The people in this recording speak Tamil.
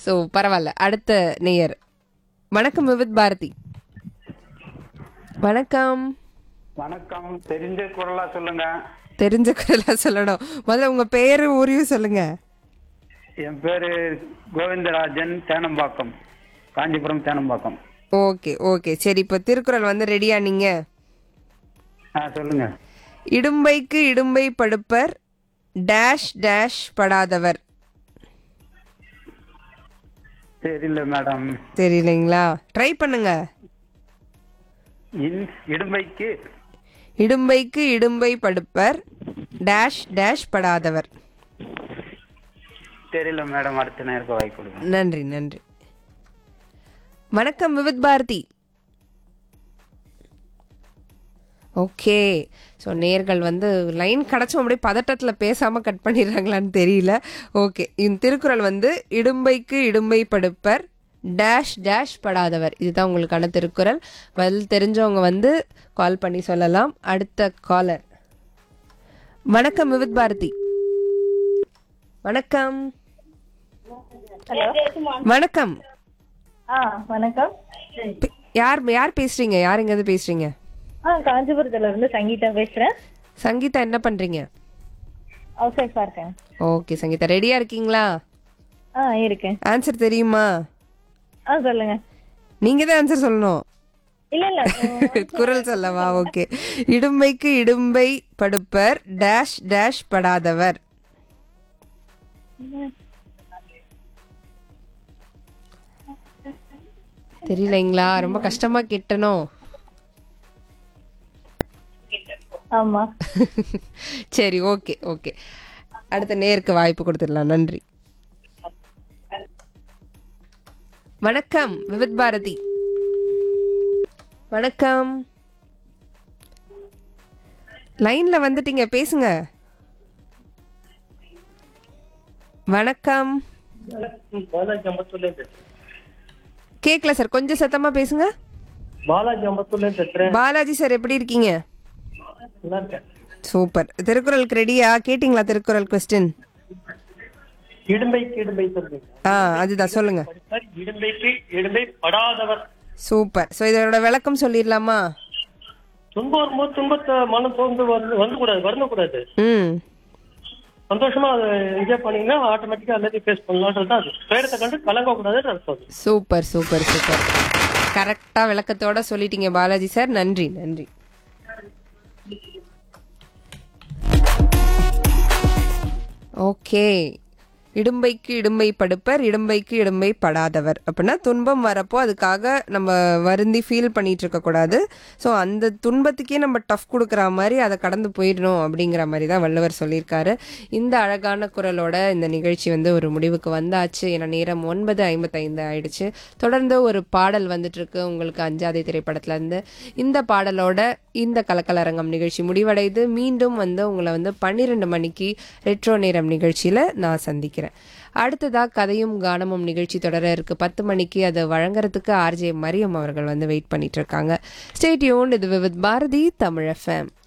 ஸோ பரவாயில்ல அடுத்த நேயர் வணக்கம் விவித் பாரதி வணக்கம் வணக்கம் தெரிஞ்ச குரலா சொல்லுங்க தெரிஞ்ச குரலா சொல்லணும் முதல்ல உங்க பேரு ஊரையும் சொல்லுங்க என் பேரு கோவிந்தராஜன் தேனம்பாக்கம் காஞ்சிபுரம் தேனம்பாக்கம் ஓகே ஓகே சரி இப்போ திருக்குறள் வந்து ரெடியா நீங்க ஆ சொல்லுங்க இடும்பைக்கு இடும்பை படுப்பர் டேஷ் டேஷ் படாதவர் தெரியல மேடம் தெரியலைங்களா ட்ரை பண்ணுங்க இன் இடும்பைக்கு இடும்பைக்கு இடும்பை படுப்பர் டேஷ் டேஷ் படாதவர் தெரியல மேடம் அடுத்த நேருக்கு வாய்ப்பு கொடுங்க நன்றி நன்றி வணக்கம் விவித் பாரதி ஓகே ஸோ நேர்கள் வந்து லைன் கிடச்சும் அப்படியே பதட்டத்தில் பேசாமல் கட் பண்ணிடுறாங்களான்னு தெரியல ஓகே இந்த திருக்குறள் வந்து இடும்பைக்கு இடும்பை படுப்பர் டேஷ் டேஷ் படாதவர் இதுதான் உங்களுக்கான திருக்குறள் பதில் தெரிஞ்சவங்க வந்து கால் பண்ணி சொல்லலாம் அடுத்த காலர் வணக்கம் விவித் பாரதி வணக்கம் ஹலோ வணக்கம் ஆ வணக்கம் பே- யார் யார் பேசுறீங்க யார் எங்கேருந்து பேசுறீங்க ஆ காஞ்சிபுரத்துல இருந்து சங்கீதா பேசுறேன் சங்கீதா என்ன பண்றீங்க ஹவுஸ் ஒய்ஃபா இருக்கேன் ஓகே சங்கீதா ரெடியா இருக்கீங்களா ஆ இருக்கேன் ஆன்சர் தெரியுமா ஆ சொல்லுங்க நீங்க தான் ஆன்சர் சொல்லணும் இல்ல இல்ல குரல் சொல்லவா ஓகே இடும்பைக்கு இடும்பை படுப்பர் டேஷ் டேஷ் படாதவர் தெரியலைங்களா ரொம்ப கஷ்டமா கேட்டனோ ஆமா சரி ஓகே ஓகே அடுத்த நேருக்கு வாய்ப்பு கொடுத்துடலாம் நன்றி வணக்கம் விவித் பாரதி வணக்கம் லைன்ல வந்துட்டீங்க பேசுங்க வணக்கம் பாலாஜி அம்பத்தூர்ல கேட்கல சார் கொஞ்சம் சத்தமா பேசுங்க பாலாஜி அம்பத்தூர்ல பேசுறேன் பாலாஜி சார் எப்படி இருக்கீங்க நல்லா இருக்கேன் சூப்பர் திருக்குறளுக்கு ரெடியா கேட்டிங்களா திருக்குறள் கொஸ்டின் இடும்பைக்கு இடும்பை சொல்றீங்க ஆ அதுதான் சொல்லுங்க இடும்பைக்கு இடும்பை படாதவர் சூப்பர் ஸோ இதோட விளக்கம் சொல்லிடலாமா துன்பம் வரும்போது துன்பத்தை மனம் தோன்று வந்து வந்து கூடாது வரக்கூடாது ம் சந்தோஷமா அதை என்ஜாய் பண்ணீங்கன்னா ஆட்டோமேட்டிக்கா எல்லாத்தையும் ஃபேஸ் பண்ணலாம்ன்றது தான் அது பேரத்தை கண்டு கலங்க கூடாதுன்னு அர்த்தம் அது. சூப்பர் சூப்பர் சூப்பர் கரெக்டா விளக்கத்தோட சொல்லிட்டீங்க பாலாஜி சார் நன்றி நன்றி ஓகே இடும்பைக்கு இடும்பை படுப்பர் இடும்பைக்கு இடும்பை படாதவர் அப்படின்னா துன்பம் வரப்போ அதுக்காக நம்ம வருந்தி ஃபீல் பண்ணிட்டு இருக்க கூடாது ஸோ அந்த துன்பத்துக்கே நம்ம டஃப் கொடுக்குற மாதிரி அதை கடந்து போயிடணும் அப்படிங்கிற மாதிரி தான் வள்ளுவர் சொல்லியிருக்காரு இந்த அழகான குரலோட இந்த நிகழ்ச்சி வந்து ஒரு முடிவுக்கு வந்தாச்சு ஏன்னா நேரம் ஒன்பது ஐம்பத்தைந்து ஆயிடுச்சு தொடர்ந்து ஒரு பாடல் வந்துட்டு இருக்கு உங்களுக்கு அஞ்சாதை திரைப்படத்துல இருந்து இந்த பாடலோட இந்த கலக்கலரங்கம் நிகழ்ச்சி முடிவடைது மீண்டும் வந்து உங்களை வந்து பன்னிரெண்டு மணிக்கு ரெட்ரோ நேரம் நிகழ்ச்சியில நான் சந்திக்கிறேன் அடுத்ததா கதையும் கானமும் நிகழ்ச்சி தொடர இருக்கு பத்து மணிக்கு அதை வழங்குறதுக்கு ஆர்ஜே மரியம் அவர்கள் வந்து வெயிட் பண்ணிட்டு இருக்காங்க ஸ்டேட்யூன் இது விவித் பாரதி தமிழ் எஃப்எம்